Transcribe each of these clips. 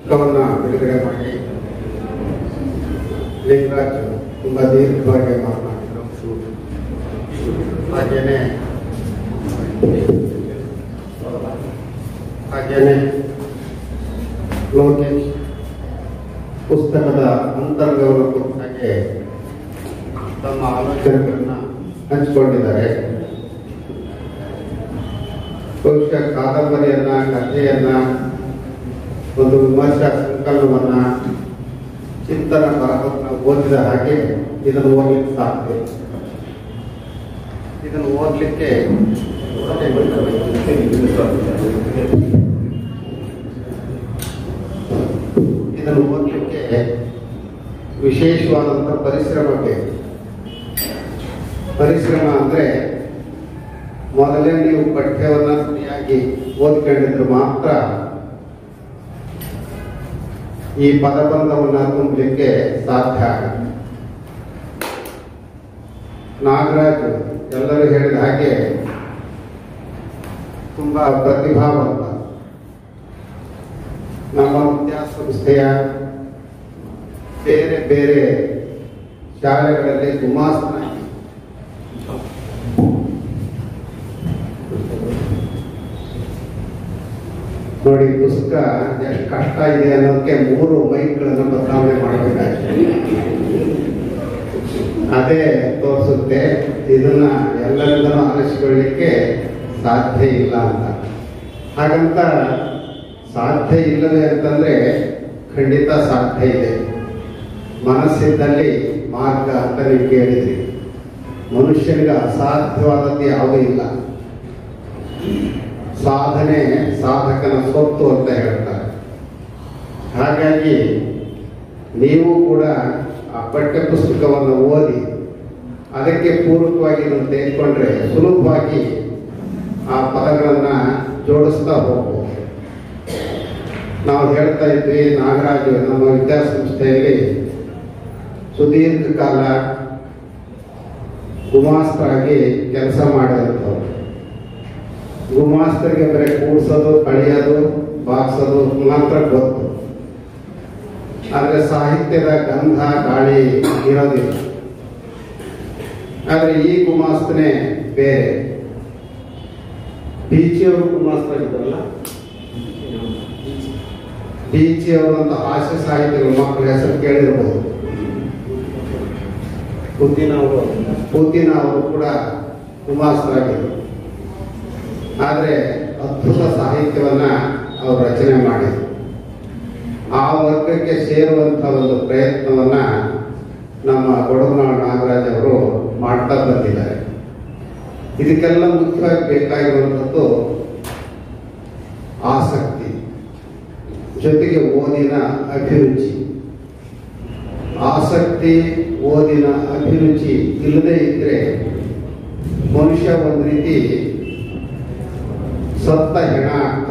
ಪುಸ್ತಕವನ್ನು ಬಿಡುಗಡೆ ಮಾಡಿ ಲಿಂಗರಾಜ್ ತುಂಬ ದೀರ್ಘವಾಗಿ ಮಾತನಾಡಿದರು ಹಾಗೇನೆ ಹಾಗೇನೆ ಲೋಕೇಶ್ ಪುಸ್ತಕದ ಅಂತರ್ಗವನ್ನು ಕುರಿತ ಹಾಗೆ ತಮ್ಮ ಆಲೋಚನೆಗಳನ್ನು ಹಂಚಿಕೊಂಡಿದ್ದಾರೆ ಬಹುಶಃ ಕಾದಂಬರಿಯನ್ನ ಕಥೆಯನ್ನ ಒಂದು ವಿಮರ್ಶಾ ಸಂಕಲನವನ್ನ ಚಿಂತನ ಬರಹವನ್ನು ಓದಿದ ಹಾಗೆ ಇದನ್ನು ಓದಲಿಕ್ಕೆ ಸಾಧ್ಯ ಇದನ್ನು ಓದಲಿಕ್ಕೆ ಇದನ್ನು ಓದಲಿಕ್ಕೆ ವಿಶೇಷವಾದಂಥ ಪರಿಶ್ರಮ ಬೇಕು ಪರಿಶ್ರಮ ಅಂದ್ರೆ ಮೊದಲೇ ನೀವು ಪಠ್ಯವನ್ನ ಸರಿಯಾಗಿ ಓದ್ಕೊಂಡಿದ್ರೆ ಮಾತ್ರ ಈ ಪದಬಂಧವನ್ನ ತುಂಬಲಿಕ್ಕೆ ಸಾಧ್ಯ ಆಗುತ್ತೆ ನಾಗರಾಜ್ ಎಲ್ಲರೂ ಹೇಳಿದ ಹಾಗೆ ತುಂಬಾ ಪ್ರತಿಭಾವಂತ ನಮ್ಮ ವಿದ್ಯಾಸಂಸ್ಥೆಯ ಬೇರೆ ಬೇರೆ ಶಾಲೆಗಳಲ್ಲಿ ಗುಮಾಸ್ತನಾಗಿ ನೋಡಿ ಪುಸ್ತಕ ಎಷ್ಟು ಕಷ್ಟ ಇದೆ ಅನ್ನೋದಕ್ಕೆ ಮೂರು ಮೈಕ್ಗಳನ್ನು ಬದಲಾವಣೆ ಮಾಡಬೇಕಾಗ್ತದೆ ಅದೇ ತೋರಿಸುತ್ತೆ ಇದನ್ನ ಎಲ್ಲರಿಂದನೂ ಆರಿಸಿಕೊಳ್ಳಿಕ್ಕೆ ಸಾಧ್ಯ ಇಲ್ಲ ಅಂತ ಹಾಗಂತ ಸಾಧ್ಯ ಇಲ್ಲವೇ ಅಂತಂದ್ರೆ ಖಂಡಿತ ಸಾಧ್ಯ ಇದೆ ಮನಸ್ಸಿದ್ದಲ್ಲಿ ಮಾರ್ಗ ಅಂತ ನೀವು ಕೇಳಿದ್ರಿ ಮನುಷ್ಯನಿಗೆ ಅಸಾಧ್ಯವಾದದ್ದು ಯಾವುದೂ ಇಲ್ಲ ಸಾಧನೆ ಸಾಧಕನ ಸ್ವತ್ತು ಅಂತ ಹೇಳ್ತಾರೆ ಹಾಗಾಗಿ ನೀವು ಕೂಡ ಆ ಪಠ್ಯ ಪುಸ್ತಕವನ್ನು ಓದಿ ಅದಕ್ಕೆ ಪೂರಕವಾಗಿ ಇದನ್ನು ತೆಗೆದುಕೊಂಡ್ರೆ ಸುಲಭವಾಗಿ ಆ ಪದಗಳನ್ನ ಜೋಡಿಸ್ತಾ ಹೋಗ್ಬೋದು ನಾವು ಹೇಳ್ತಾ ಇದ್ವಿ ನಾಗರಾಜು ನಮ್ಮ ವಿದ್ಯಾಸಂಸ್ಥೆಯಲ್ಲಿ ಸುದೀರ್ಘ ಕಾಲ ಗುಮಾಸ್ತರಾಗಿ ಕೆಲಸ ಮಾಡಿದಂಥವ್ರು ಗುಮಾಸ್ತರಿಗೆ ಬರೀ ಕೂಡ್ಸೋದು ಕಳಿಯೋದು ಬಾಗ್ಸೋದು ಮಾತ್ರ ಗೊತ್ತು ಆದ್ರೆ ಸಾಹಿತ್ಯದ ಗಂಧ ಗಾಳಿ ಇರೋದಿಲ್ಲ ಆದ್ರೆ ಈ ಗುಮಾಸ್ತನೇ ಬೇರೆ ಬೀಚಿಯವರು ಗುಮಾಸ್ತರಿದ್ದಾರಲ್ಲ ಬೀಚಿಯವರು ಅಂತ ಹಾಸ್ಯ ಸಾಹಿತ್ಯಗಳು ಮಕ್ಕಳ ಹೆಸರು ಕೇಳಿರ್ಬೋದು ಪುತಿನ ಅವರು ಪುತಿನ ಅವರು ಕೂಡ ಗುಮಾಸ್ತರಾಗಿದ್ದರು ಆದರೆ ಅದ್ಭುತ ಸಾಹಿತ್ಯವನ್ನ ಅವರು ರಚನೆ ಮಾಡಿದರು ಆ ವರ್ಗಕ್ಕೆ ಸೇರುವಂತ ಒಂದು ಪ್ರಯತ್ನವನ್ನ ನಮ್ಮ ಕೊಡಗನಾಳ್ ನಾಗರಾಜ್ ಅವರು ಮಾಡ್ತಾ ಬಂದಿದ್ದಾರೆ ಇದಕ್ಕೆಲ್ಲ ಮುಖ್ಯವಾಗಿ ಬೇಕಾಗಿರುವಂಥದ್ದು ಆಸಕ್ತಿ ಜೊತೆಗೆ ಓದಿನ ಅಭಿರುಚಿ ಆಸಕ್ತಿ ಓದಿನ ಅಭಿರುಚಿ ಇಲ್ಲದೆ ಇದ್ರೆ ಮನುಷ್ಯ ಒಂದು ರೀತಿ ಸತ್ತ ಹೆಣ ಆಗ್ತಾನೆ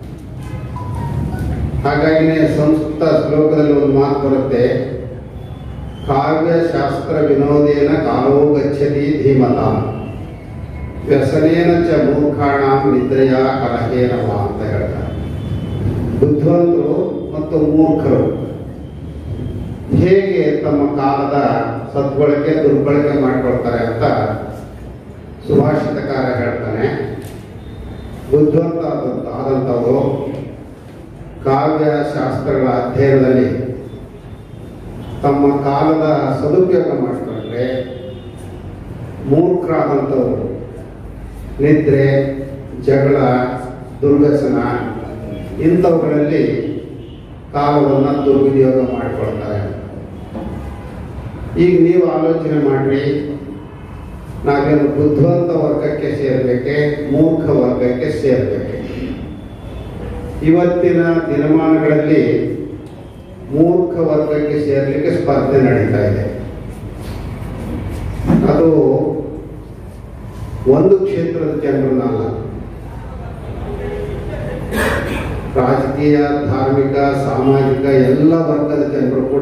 ಹಾಗಾಗಿನೇ ಸಂಸ್ಕೃತ ಶ್ಲೋಕದಲ್ಲಿ ಒಂದು ಮಾತು ಬರುತ್ತೆ ಕಾವ್ಯ ಶಾಸ್ತ್ರ ವಿನೋದೇನ ಕಾಲೋ ಗಚ್ಚತಿ ಧೀಮತ ವ್ಯಸನೇನ ಚ ಮೂರ್ಖಾಣಾಂ ನಿದ್ರೆಯ ಕಲಹೇನವ ಅಂತ ಹೇಳ್ತಾರೆ ಬುದ್ಧಿವಂತರು ಮತ್ತು ಮೂರ್ಖರು ಹೇಗೆ ತಮ್ಮ ಕಾಲದ ಸದ್ಬಳಕೆ ದುರ್ಬಳಕೆ ಮಾಡಿಕೊಳ್ತಾರೆ ಅಂತ ಸುಭಾಷಿತಕಾರ ಹೇಳ್ತಾನೆ ಬುದ್ಧಿವಂತ ಆದಂತ- ಆದಂಥವರು ಕಾವ್ಯ ಶಾಸ್ತ್ರಗಳ ಅಧ್ಯಯನದಲ್ಲಿ ತಮ್ಮ ಕಾಲದ ಸದುಪಯೋಗ ಮಾಡಿಕೊಂಡ್ರೆ ಮೂರ್ಖರಾದಂಥವರು ನಿದ್ರೆ ಜಗಳ ದುರ್ವ್ಯಸನ ಇಂಥವುಗಳಲ್ಲಿ ಕಾಲವನ್ನು ದುರ್ವಿನಿಯೋಗ ಮಾಡಿಕೊಳ್ತಾರೆ ಈಗ ನೀವು ಆಲೋಚನೆ ಮಾಡ್ರಿ ನಾವೇನು ಬುದ್ಧಿವಂತ ವರ್ಗಕ್ಕೆ ಸೇರ್ಬೇಕೆ ಮೂರ್ಖ ವರ್ಗಕ್ಕೆ ಸೇರ್ಬೇಕೆ ಇವತ್ತಿನ ದಿನಮಾನಗಳಲ್ಲಿ ಮೂರ್ಖ ವರ್ಗಕ್ಕೆ ಸೇರ್ಲಿಕ್ಕೆ ಸ್ಪರ್ಧೆ ನಡೀತಾ ಇದೆ ಅದು ಒಂದು ಕ್ಷೇತ್ರದ ಜನರನ್ನಲ್ಲ ರಾಜಕೀಯ ಧಾರ್ಮಿಕ ಸಾಮಾಜಿಕ ಎಲ್ಲ ವರ್ಗದ ಜನರು ಕೂಡ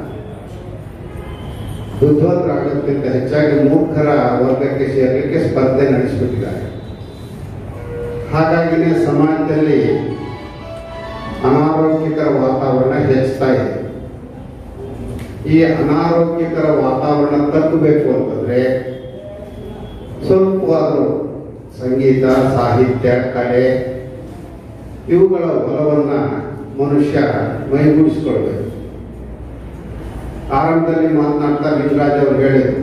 ಬುದ್ಧಿವಂತರಾಗೋದಕ್ಕಿಂತ ಹೆಚ್ಚಾಗಿ ಮೂರ್ಖರ ವರ್ಗಕ್ಕೆ ಸೇರಲಿಕ್ಕೆ ಸ್ಪರ್ಧೆ ನಡೆಸಿಬಿಟ್ಟಿದ್ದಾರೆ ಹಾಗಾಗಿನೇ ಸಮಾಜದಲ್ಲಿ ಅನಾರೋಗ್ಯಕರ ವಾತಾವರಣ ಹೆಚ್ಚುತ್ತಾ ಇದೆ ಈ ಅನಾರೋಗ್ಯಕರ ವಾತಾವರಣ ತಗ್ಗಬೇಕು ಅಂತಂದ್ರೆ ಸ್ವಲ್ಪವಾದರೂ ಸಂಗೀತ ಸಾಹಿತ್ಯ ಕಲೆ ಇವುಗಳ ಒಲವನ್ನ ಮನುಷ್ಯ ಮೈಗೂಡಿಸ್ಕೊಳ್ಬೇಕು ಆರಂಭದಲ್ಲಿ ಮಾತನಾಡ್ತಾ ಲಿಂಗರಾಜ್ ಅವರು ಹೇಳಿದರು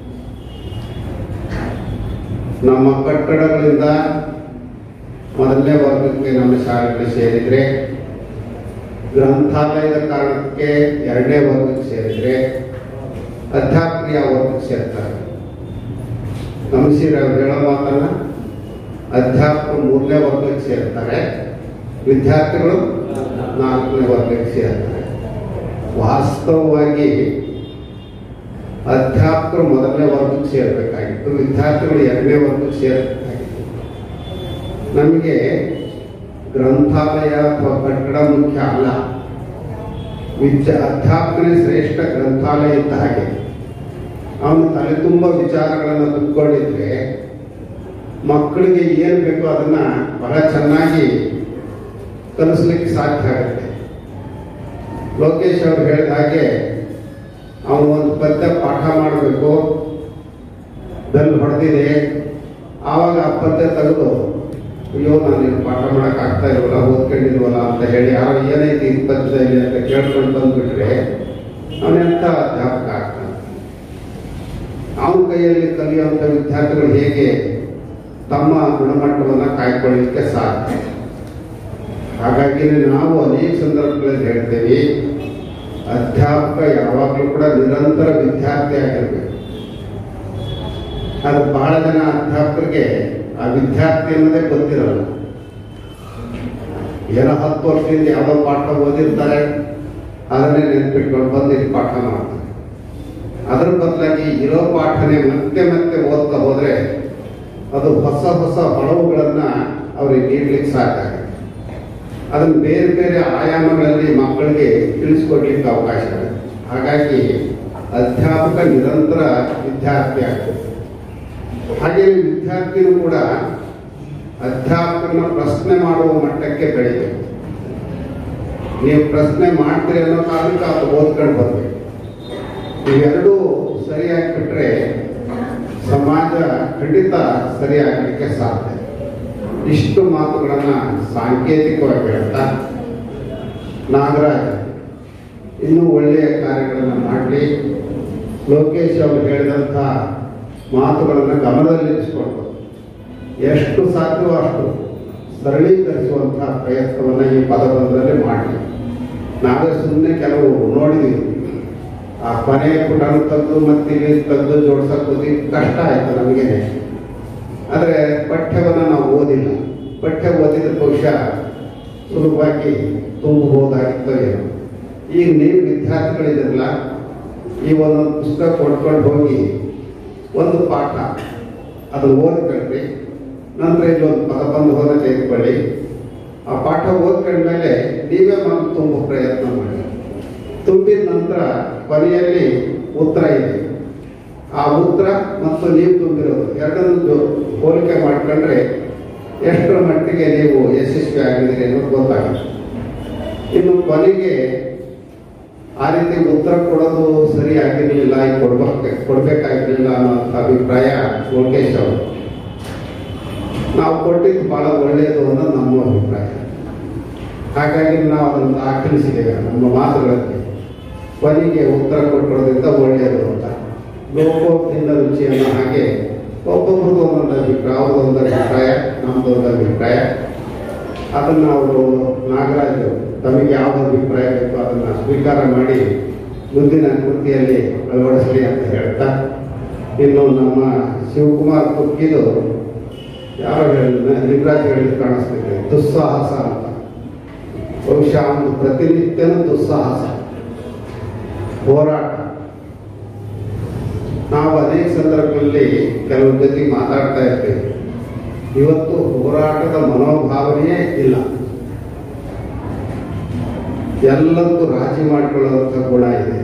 ನಮ್ಮ ಕಟ್ಟಡಗಳಿಂದ ಮೊದಲನೇ ವರ್ಗಕ್ಕೆ ನಮ್ಮ ಶಾಲೆಗಳು ಸೇರಿದ್ರೆ ಗ್ರಂಥಾಲಯದ ಕಾರಣಕ್ಕೆ ಎರಡನೇ ವರ್ಗಕ್ಕೆ ಸೇರಿದ್ರೆ ಅಧ್ಯಾಪಕರು ಯಾವ ವರ್ಗಕ್ಕೆ ಸೇರ್ತಾರೆ ನಮಸೀರ್ ಅವ್ರು ಹೇಳೋ ಮಾತನ್ನ ಅಧ್ಯಾಪಕರು ಮೂರನೇ ವರ್ಗಕ್ಕೆ ಸೇರ್ತಾರೆ ವಿದ್ಯಾರ್ಥಿಗಳು ನಾಲ್ಕನೇ ವರ್ಗಕ್ಕೆ ಸೇರ್ತಾರೆ ವಾಸ್ತವವಾಗಿ ಅಧ್ಯಾಪಕರು ಮೊದಲನೇ ವರ್ಗಕ್ಕೆ ಸೇರಬೇಕಾಗಿತ್ತು ವಿದ್ಯಾರ್ಥಿಗಳು ಎರಡನೇ ವರ್ಗಕ್ಕೆ ಸೇರಬೇಕಾಗಿತ್ತು ನಮಗೆ ಗ್ರಂಥಾಲಯ ಅಥವಾ ಕಟ್ಟಡ ಮುಖ್ಯ ಅಲ್ಲ ವಿದ್ಯಾ ಅಧ್ಯಾಪಕನೇ ಶ್ರೇಷ್ಠ ಗ್ರಂಥಾಲಯ ಇದ್ದ ಹಾಗೆ ಅವನು ತಲೆ ತುಂಬ ವಿಚಾರಗಳನ್ನು ತುಂಬಿಕೊಂಡಿದ್ರೆ ಮಕ್ಕಳಿಗೆ ಏನು ಬೇಕೋ ಅದನ್ನ ಬಹಳ ಚೆನ್ನಾಗಿ ಕಲಿಸ್ಲಿಕ್ಕೆ ಸಾಧ್ಯ ಆಗುತ್ತೆ ಲೋಕೇಶ್ ಅವರು ಹೇಳಿದ ಹಾಗೆ ಅವನು ಒಂದು ಪದ್ಯ ಪಾಠ ಮಾಡಬೇಕು ಬೆಲ್ ಹೊಡೆದಿದೆ ಆವಾಗ ಆ ಪದ್ಯ ತೆಗೆದು ಅಯ್ಯೋ ನಾನು ಇದು ಪಾಠ ಮಾಡಕ್ ಆಗ್ತಾ ಇಲ್ವಲ್ಲ ಓದ್ಕೊಂಡಿಲ್ವಲ್ಲ ಅಂತ ಹೇಳಿ ಯಾರೋ ಏನೈತಿ ಈ ಪದ್ಯದಲ್ಲಿ ಅಂತ ಕೇಳ್ಕೊಂಡು ಬಂದ್ಬಿಟ್ರೆ ಅವನೆಂಥ ಅಧ್ಯಾಪಕ ಆಗ್ತಾನೆ ಅವನ ಕೈಯಲ್ಲಿ ಕಲಿಯುವಂಥ ವಿದ್ಯಾರ್ಥಿಗಳು ಹೇಗೆ ತಮ್ಮ ಗುಣಮಟ್ಟವನ್ನು ಕಾಯ್ಕೊಳ್ಳಿಕ್ಕೆ ಸಾಧ್ಯ ಹಾಗಾಗಿ ನಾವು ಅನೇಕ ಸಂದರ್ಭಗಳಲ್ಲಿ ಹೇಳ್ತೇವೆ ಅಧ್ಯಾಪಕ ಯಾವಾಗಲೂ ಕೂಡ ನಿರಂತರ ವಿದ್ಯಾರ್ಥಿ ಆಗಿರ್ಬೇಕು ಅದು ಬಹಳ ಜನ ಅಧ್ಯಾಪಕರಿಗೆ ಆ ವಿದ್ಯಾರ್ಥಿ ಅನ್ನೋದೇ ಗೊತ್ತಿರಲ್ಲ ಏನೋ ಹತ್ತು ವರ್ಷದಿಂದ ಯಾವುದೋ ಪಾಠ ಓದಿರ್ತಾರೆ ಅದನ್ನೇ ನೆನ್ಪಿಟ್ಕೊಂಡು ಬಂದು ಇಲ್ಲಿ ಪಾಠ ಮಾಡ್ತಾರೆ ಅದ್ರ ಬದಲಾಗಿ ಇರೋ ಪಾಠನೇ ಮತ್ತೆ ಮತ್ತೆ ಓದ್ತಾ ಹೋದ್ರೆ ಅದು ಹೊಸ ಹೊಸ ಹೊಳವುಗಳನ್ನ ಅವ್ರಿಗೆ ನೀಡ್ಲಿಕ್ಕೆ ಸಾಧ್ಯ ಆಗುತ್ತೆ ಅದನ್ನು ಬೇರೆ ಬೇರೆ ಆಯಾಮಗಳಲ್ಲಿ ಮಕ್ಕಳಿಗೆ ತಿಳಿಸ್ಕೊಡ್ಲಿಕ್ಕೆ ಅವಕಾಶ ಇದೆ ಹಾಗಾಗಿ ಅಧ್ಯಾಪಕ ನಿರಂತರ ವಿದ್ಯಾರ್ಥಿ ಆಗ್ತದೆ ಹಾಗೆ ವಿದ್ಯಾರ್ಥಿನೂ ಕೂಡ ಅಧ್ಯಾಪಕರನ್ನ ಪ್ರಶ್ನೆ ಮಾಡುವ ಮಟ್ಟಕ್ಕೆ ಬೆಳಿಬೇಕು ನೀವು ಪ್ರಶ್ನೆ ಮಾಡ್ತೀರಿ ಅನ್ನೋ ಕಾರಣಕ್ಕೆ ಅದು ಓದ್ಕೊಂಡು ಬರ್ಬೇಕು ಇವೆರಡೂ ಸರಿಯಾಗಿ ಬಿಟ್ರೆ ಸಮಾಜ ಖಂಡಿತ ಸರಿಯಾಗಲಿಕ್ಕೆ ಸಾಧ್ಯ ಇಷ್ಟು ಮಾತುಗಳನ್ನ ಸಾಂಕೇತಿಕವಾಗಿ ಹೇಳ್ತಾ ನಾಗರಾಜ್ ಇನ್ನೂ ಒಳ್ಳೆಯ ಕಾರ್ಯಗಳನ್ನು ಮಾಡಲಿ ಲೋಕೇಶ್ ಅವರು ಹೇಳಿದಂಥ ಮಾತುಗಳನ್ನು ಗಮನದಲ್ಲಿರಿಸಿಕೊಂಡು ಎಷ್ಟು ಸಾಧ್ಯವೋ ಅಷ್ಟು ಸರಳೀಕರಿಸುವಂತಹ ಪ್ರಯತ್ನವನ್ನು ಈ ಪದಬಂಧದಲ್ಲಿ ಮಾಡಲಿ ನಾವೇ ಸುಮ್ಮನೆ ಕೆಲವು ನೋಡಿದೀವಿ ಆ ಕೊನೆಯ ಪುಟನ ತೆಗೆದು ಮತ್ತೆ ಇಲ್ಲಿ ತೆಗೆದು ಜೋಡ್ಸಕ್ಕೆ ಹೋಗಿ ಕಷ್ಟ ಆಯ್ತು ನಮಗೇನೆ ಆದರೆ ಪಠ್ಯವನ್ನು ನಾವು ಓದಿಲ್ಲ ಪಠ್ಯ ಓದಿದ ಬಹುಶಃ ಸುಲಭವಾಗಿ ತುಂಬಬಹುದಾಗಿತ್ತೋ ಏನೋ ಈಗ ನೀವು ವಿದ್ಯಾರ್ಥಿಗಳಿದಿರಲ್ಲ ಈ ಒಂದೊಂದು ಪುಸ್ತಕ ಕೊಡ್ಕೊಂಡು ಹೋಗಿ ಒಂದು ಪಾಠ ಅದು ಓದ್ಕೊಳ್ರಿ ನಂತರ ಇಲ್ಲೊಂದು ಪದಬಂಧವನ್ನು ತೆಗೆದುಕೊಳ್ಳಿ ಆ ಪಾಠ ಓದ್ಕೊಂಡ್ಮೇಲೆ ನೀವೇ ಮನಸ್ಸು ತುಂಬೋ ಪ್ರಯತ್ನ ಮಾಡಿ ತುಂಬಿದ ನಂತರ ಕೊನೆಯಲ್ಲಿ ಉತ್ತರ ಇದೆ ಆ ಉತ್ತರ ಮತ್ತು ನೀವು ತುಂಬಿರೋದು ಎರಡನ್ನೂ ಹೋಲಿಕೆ ಮಾಡ್ಕೊಂಡ್ರೆ ಎಷ್ಟರ ಮಟ್ಟಿಗೆ ನೀವು ಯಶಸ್ವಿ ಆಗಿದ್ದೀರಿ ಅನ್ನೋದು ಗೊತ್ತಾಗುತ್ತೆ ಇನ್ನು ಕೊನೆಗೆ ಆ ರೀತಿ ಉತ್ತರ ಕೊಡೋದು ಸರಿ ಆಗಿರಲಿಲ್ಲ ಈಗ ಕೊಡ್ಬೇಕು ಕೊಡ್ಬೇಕಾಗಿರ್ಲಿಲ್ಲ ಅನ್ನೋ ಅಭಿಪ್ರಾಯ ಲೋಕೇಶ್ ಅವರು ನಾವು ಕೊಟ್ಟಿದ್ದು ಬಹಳ ಒಳ್ಳೆಯದು ಅನ್ನೋದು ನಮ್ಮ ಅಭಿಪ್ರಾಯ ಹಾಗಾಗಿ ನಾವು ಅದನ್ನು ದಾಖಲಿಸಿದ್ದೇವೆ ನಮ್ಮ ಮಾತುಗಳಲ್ಲಿ ಕೊನೆಗೆ ಉತ್ತರ ಕೊಟ್ಟಿರೋದ್ರಿಂದ ಒಳ್ಳೆಯದು ಅಂತ ಲೋಕೋಕ್ತಿಂದ ರುಚಿ ಅನ್ನೋ ಹಾಗೆ ಒಬ್ಬೊಬ್ರದ್ದು ಒಂದೊಂದು ಅಭಿಪ್ರಾಯ ಅವ್ರದ್ದೊಂದು ಅಭಿಪ್ರಾಯ ನಮ್ಮದೊಂದು ಅಭಿಪ್ರಾಯ ಅದನ್ನು ಅವರು ನಾಗರಾಜ್ ತಮಗೆ ಯಾವ ಅಭಿಪ್ರಾಯ ಬೇಕೋ ಅದನ್ನು ಸ್ವೀಕಾರ ಮಾಡಿ ಮುಂದಿನ ಕೃತಿಯಲ್ಲಿ ಅಳವಡಿಸಲಿ ಅಂತ ಹೇಳ್ತಾ ಇನ್ನು ನಮ್ಮ ಶಿವಕುಮಾರ್ ಕುಕ್ಕಿದು ಯಾರೋ ಹೇಳಿದ ಲಿಂಗರಾಜ್ ಹೇಳಿದ್ ಕಾಣಿಸ್ತಿದೆ ದುಸ್ಸಾಹಸ ಅಂತ ಬಹುಶಃ ಒಂದು ಪ್ರತಿನಿತ್ಯನೂ ದುಸ್ಸಾಹಸ ಹೋರಾಟ ನಾವು ಅನೇಕ ಸಂದರ್ಭಗಳಲ್ಲಿ ಕೆಲವು ಜೊತೆ ಮಾತಾಡ್ತಾ ಇರ್ತೇವೆ ಇವತ್ತು ಹೋರಾಟದ ಮನೋಭಾವನೆಯೇ ಇಲ್ಲ ಎಲ್ಲದಕ್ಕೂ ರಾಜಿ ಮಾಡಿಕೊಳ್ಳುವಂಥ ಗುಣ ಇದೆ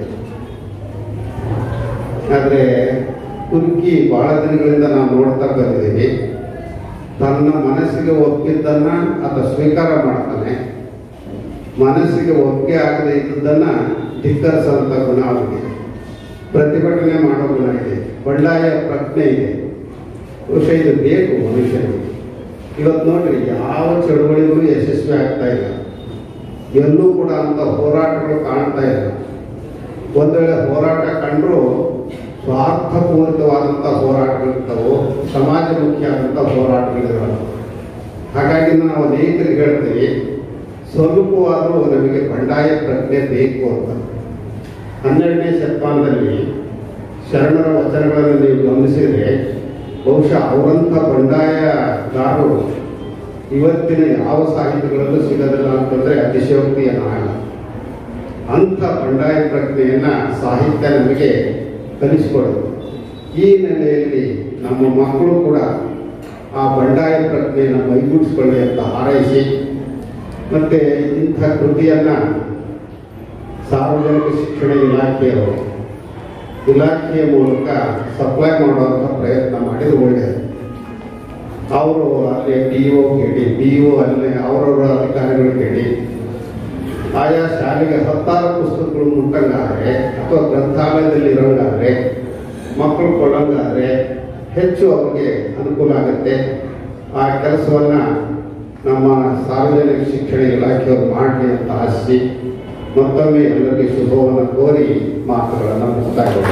ಆದರೆ ಕುರ್ಕಿ ಬಹಳ ದಿನಗಳಿಂದ ನಾವು ನೋಡ್ತಾ ಬಂದಿದ್ದೀವಿ ತನ್ನ ಮನಸ್ಸಿಗೆ ಒಪ್ಪಿದ್ದನ್ನ ಆತ ಸ್ವೀಕಾರ ಮಾಡ್ತಾನೆ ಮನಸ್ಸಿಗೆ ಒಪ್ಪಿಗೆ ಆಗದೆ ಇದ್ದುದನ್ನ ಧಿಕ್ಕರಿಸುವಂಥ ಗುಣ ಅವರಿಗೆ ಪ್ರತಿಭಟನೆ ಮಾಡೋ ಗುಣ ಇದೆ ಬಂಡಾಯ ಪ್ರಜ್ಞೆ ಇದೆ ಬಹುಶಃ ಇದು ಬೇಕು ಮನುಷ್ಯನಿಗೆ ಇವತ್ತು ನೋಡ್ರಿ ಯಾವ ಚಳುವಳಿಗೂ ಯಶಸ್ವಿ ಆಗ್ತಾ ಇಲ್ಲ ಎಲ್ಲೂ ಕೂಡ ಅಂತ ಹೋರಾಟಗಳು ಕಾಣ್ತಾ ಇಲ್ಲ ಒಂದು ವೇಳೆ ಹೋರಾಟ ಕಂಡ್ರು ಸ್ವಾರ್ಥಪೂರಿತವಾದಂಥ ಹೋರಾಟಗಳಿರ್ತಾವೆ ಸಮಾಜಮುಖಿಯಾದಂಥ ಹೋರಾಟಗಳಿರಲ್ಲ ಹಾಗಾಗಿ ನಾವು ಅನೇಕರಿಗೆ ಹೇಳ್ತೀವಿ ಸ್ವರೂಪವಾದರೂ ನಮಗೆ ಬಂಡಾಯ ಪ್ರಜ್ಞೆ ಬೇಕು ಅಂತ ಹನ್ನೆರಡನೇ ಶತಮಾನದಲ್ಲಿ ಶರಣರ ವಚನಗಳನ್ನು ನೀವು ಗಮನಿಸಿದರೆ ಬಹುಶಃ ಅವರಂಥ ಬಂಡಾಯಗಾರರು ಇವತ್ತಿನ ಯಾವ ಸಾಹಿತ್ಯಗಳಲ್ಲೂ ಸಿಗೋದಿಲ್ಲ ಅಂತಂದ್ರೆ ಅತಿಶಯೋಕ್ತಿ ಅನ್ನಲ್ಲ ಅಂಥ ಬಂಡಾಯ ಪ್ರಜ್ಞೆಯನ್ನ ಸಾಹಿತ್ಯ ನಮಗೆ ಕಲಿಸಿಕೊಡೋದು ಈ ನೆಲೆಯಲ್ಲಿ ನಮ್ಮ ಮಕ್ಕಳು ಕೂಡ ಆ ಬಂಡಾಯ ಪ್ರಜ್ಞೆಯನ್ನು ಮೈಗೂಡಿಸ್ಕೊಳ್ಳಿ ಅಂತ ಹಾರೈಸಿ ಮತ್ತೆ ಇಂಥ ಕೃತಿಯನ್ನ ಸಾರ್ವಜನಿಕ ಶಿಕ್ಷಣ ಇಲಾಖೆಯವರು ಇಲಾಖೆಯ ಮೂಲಕ ಸಪ್ಲೈ ಮಾಡುವಂಥ ಪ್ರಯತ್ನ ಮಾಡಿದ್ರೆ ಒಳ್ಳೆಯದು ಅವರು ಅಲ್ಲಿ ಡಿ ಒ ಕೇಳಿ ಡಿ ಒ ಅಲ್ಲಿ ಅವರವರ ಅಧಿಕಾರಿಗಳು ಕೇಳಿ ಆಯಾ ಶಾಲೆಗೆ ಹತ್ತಾರು ಪುಸ್ತಕಗಳು ಮುಟ್ಟಂಗಾದ್ರೆ ಅಥವಾ ಗ್ರಂಥಾಲಯದಲ್ಲಿ ಇರೋಂಗಾದ್ರೆ ಮಕ್ಕಳು ಕೊಡಂಗಾದ್ರೆ ಹೆಚ್ಚು ಅವ್ರಿಗೆ ಅನುಕೂಲ ಆಗುತ್ತೆ ಆ ಕೆಲಸವನ್ನ ನಮ್ಮ ಸಾರ್ವಜನಿಕ ಶಿಕ್ಷಣ ಇಲಾಖೆಯವರು ಮಾಡಲಿ ಅಂತ ಆಶಿಸಿ ಮತ್ತೊಮ್ಮೆ ಎಲ್ಲರಿಗೆ ಶುಭವನ್ನು ಕೋರಿ ಮಾತುಗಳನ್ನು ಮುಕ್ತಾಯಗೊಳಿಸಿ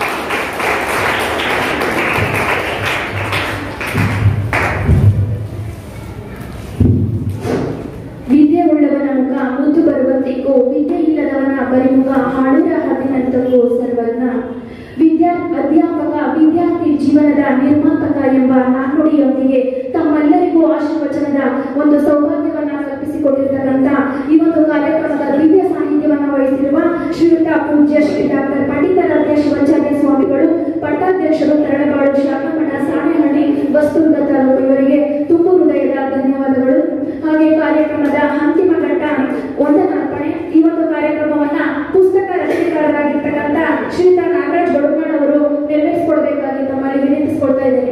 ವಿದ್ಯೆ ಉಳ್ಳವನ ಮುಖ ಮುದ್ದು ಬರುವಂತಿಗೂ ವಿದ್ಯೆ ಇಲ್ಲದವನ ಬರಿಮುಖ ಹಾಡುರ ಹದಿನಂತಕ್ಕೂ ಸರ್ವಜ್ಞ ವಿದ್ಯಾ ಅಧ್ಯಾಪಕ ವಿದ್ಯಾರ್ಥಿ ಜೀವನದ ನಿರ್ಮಾಪಕ ಎಂಬ ನಾಣ್ಣುಡಿಯೊಂದಿಗೆ ತಮ್ಮೆಲ್ಲರಿಗೂ ಆಶೀರ್ವಚನದ ಒಂದು ಸೌಭಾಗ್ಯವನ್ನ ಕಲ್ಪಿಸಿಕೊಟ್ಟಿರ್ತಕ್ಕಂಥ ಈ ಒಂದು ಕಾರ್ಯಕ್ರಮದ ದಿವ್ಯ ಸಾಹಿತ್ಯವನ್ನ ವಹಿಸಿರುವ ಶ್ರೀಯುತ ಪೂಜ್ಯ ಶ್ರೀ ಡಾಕ್ಟರ್ ಪಂಡಿತಾರಾಧ್ಯ ಶಿವಾಚಾರ್ಯ ಸ್ವಾಮಿಗಳು ಪಟ್ಟಾಧ್ಯಕ್ಷರು ತರಳಬಾಳು ಶಾಖಮಠ ಸಾಣೆಹಳ್ಳಿ ವಸ್ತುರ್ಗ ತಾಲೂಕು ಇವರಿಗೆ ತುಂಬು ಹೃದಯದ ಧನ್ಯವಾದಗಳು ಹಾಗೆ ಕಾರ್ಯಕ್ರಮದ ಅಂತಿಮ ಘಟ್ಟ ವಂದನಾರ್ಪಣೆ ಈ ಒಂದು ಕಾರ್ಯಕ್ರಮವನ್ನ ಪುಸ್ತಕ ರಚನೆಕಾರರಾಗಿರ್ತಕ್ಕಂಥ ಶ್ರೀಯುತ ನಾಗರಾಜ್ ಬಡುಮಣ್ ಅವರು ನೆರವೇರಿಸಿಕೊಡ್ಬೇಕಾಗಿ ತಮ್ಮಲ್ಲಿ ವಿನಂತಿಸಿಕೊಳ್ತಾ ಇದ್ದೇನೆ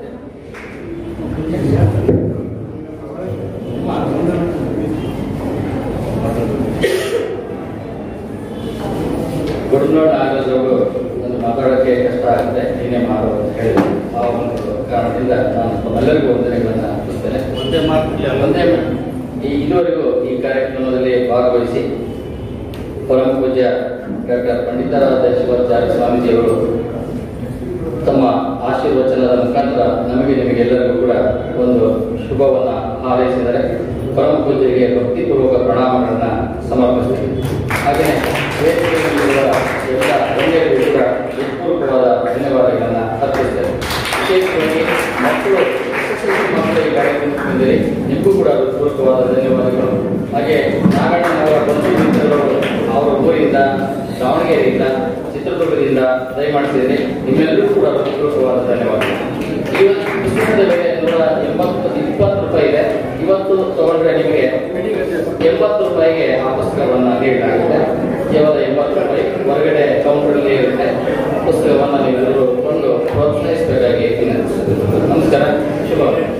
ಗುರುನೋಡ್ ಆಗೋದ್ರೊಳಗೂ ಒಂದು ಮಾತಾಡೋಕ್ಕೆ ಕಷ್ಟ ಆಗುತ್ತೆ ಏನೇ ಮಾಡು ಅಂತ ಹೇಳಿದ್ರು ಆ ಒಂದು ಕಾರಣದಿಂದ ನಾನು ತಮ್ಮೆಲ್ಲರಿಗೂ ವಂದನೆಗಳನ್ನು ಅರ್ಪಿಸ್ತೇನೆ ಒಂದೇ ಮಾತಿಲ್ಲ ಒಂದೇ ಈ ಇದುವರೆಗೂ ಈ ಕಾರ್ಯಕ್ರಮದಲ್ಲಿ ಭಾಗವಹಿಸಿ ಪರಮ ಪೂಜ್ಯ ಡಾಕ್ಟರ್ ಪಂಡಿತರಾದ ಶಿವಾಚಾರ್ಯ ಸ್ವಾಮೀಜಿಯವರು ತಮ್ಮ ಆಶೀರ್ವಚನದ ಮುಖಾಂತರ ನಮಗೆ ನಿಮಗೆಲ್ಲರಿಗೂ ಕೂಡ ಒಂದು ಶುಭವನ್ನ ಹಾರೈಸಿದರೆ ಪರಮ ಪೂಜ್ಯರಿಗೆ ಭಕ್ತಿಪೂರ್ವಕ ಪ್ರಣಾಮಗಳನ್ನ ಸಮರ್ಪಿಸ್ತೀವಿ ಹಾಗೆಯೇ ವೇದಿಕೆಯಲ್ಲಿರುವ ಎಲ್ಲ ಗಣ್ಯರಿಗೂ ಕೂಡ ಹೃತ್ಪೂರ್ವಕವಾದ ಧನ್ಯವಾದಗಳನ್ನ ಅರ್ಪಿಸ್ತೇವೆ ವಿಶೇಷವಾಗಿ ಮಕ್ಕಳು SSLC ಮಕ್ಕಳು ಈ ಕಾರ್ಯಕ್ರಮಕ್ಕೆ ಬಂದಿರಿ ನಿಮಗೂ ಕೂಡ ಹೃತ್ಪೂರ್ವಕವಾದ ಧನ್ಯವಾದಗಳು ಹಾಗೆ ನಾಗಣ್ಣನವರ ಬಂಧು ಮಿತ್ರರು ಅವರ ಊರಿಂದ ದಾವಣಗೆರೆಯಿಂದ ಚಿತ್ರದುರ್ಗದಿಂದ ದಯಮಾಡಿಸಿದರೆ ನಿಮ್ಮೆಲ್ಲರಿಗೂ ಕೂಡ ಹೃತ್ಪೂರ್ವಕವಾದ ಧನ್ಯವಾದಗಳು ಈ ಒಂದು ಪುಸ್ತಕದ ಬೆಲೆ ನೂರ ಎಂಬತ್ತು ಇಪ್ಪತ್ತು ರೂಪಾಯಿ ಇದೆ ಇವತ್ತು ತಗೊಂಡ್ರೆ ನಿಮಗೆ ಎಂಬತ್ತು ರೂಪಾಯಿಗೆ ಆ ಪುಸ್ತಕವನ್ನ ನೀಡಲಾಗುತ್ತೆ ಕೇವಲ ಎಂಬತ್ತು ರೂಪಾಯಿ ಹೊರಗಡೆ ಕೌಂಟರ್ ಇರುತ್ತೆ ಪುಸ್ತಕವನ್ನ ನೀವೆಲ್ಲರೂ ಕೊಂಡು ಪ್ರೋತ್ಸಾಹಿಸಬೇಕಾಗಿ ವಿನಂತಿಸುತ್ತೇನೆ ನಮಸ್ಕಾರ ಶುಭ